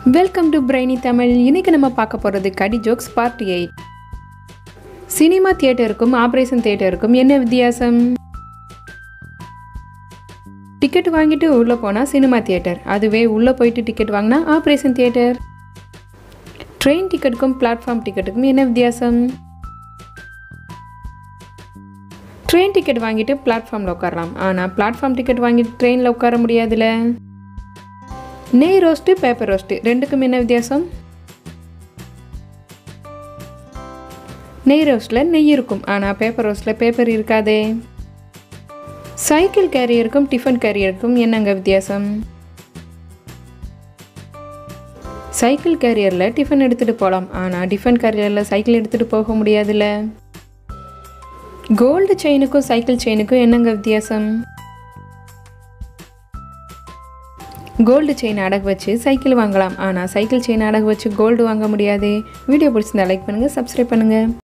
welcome to brainy Tamil இன்னைக்கு நம்ம பார்க்க போகிறது கடி ஜோக்ஸ் பார்ட் எயிட் சினிமா தியேட்டருக்கும் ஆப்ரேஷன் தியேட்டருக்கும் என்ன வித்தியாசம் டிக்கெட் வாங்கிட்டு உள்ளே போனால் சினிமா தியேட்டர் அதுவே உள்ளே போயிட்டு டிக்கெட் வாங்கினா ஆப்ரேஷன் தியேட்டர் ட்ரெயின் டிக்கெட்டுக்கும் பிளாட்ஃபார்ம் டிக்கெட்டுக்கும் என்ன வித்தியாசம் ட்ரெயின் டிக்கெட் வாங்கிட்டு பிளாட்ஃபார்மில் உட்காரலாம் ஆனால் பிளாட்ஃபார்ம் டிக்கெட் வாங்கிட்டு ட்ரெயினில் உட்கார முடியாதுல்ல நெய் ரோஸ்ட்டு பேப்பர் ரோஸ்ட்டு ரெண்டுக்கும் என்ன வித்தியாசம் நெய் ரோஸ்ட்டில் நெய் இருக்கும் ஆனால் பேப்பர் ரோஸ்ட்டில் பேப்பர் இருக்காதே சைக்கிள் கேரியருக்கும் டிஃபன் கேரியருக்கும் என்னங்க வித்தியாசம் சைக்கிள் கேரியரில் டிஃபன் எடுத்துகிட்டு போகலாம் ஆனால் டிஃபன் கேரியரில் சைக்கிள் எடுத்துகிட்டு போக முடியாதுல்ல கோல்டு செயினுக்கும் சைக்கிள் செயினுக்கும் என்னங்க வித்தியாசம் கோல்டு செயின் அடகு வச்சு சைக்கிள் வாங்கலாம் ஆனால் சைக்கிள் செயின் அடகு வச்சு கோல்டு வாங்க முடியாது வீடியோ பிடிச்சிருந்தா லைக் பண்ணுங்கள் சப்ஸ்கிரைப் பண்ணுங்கள்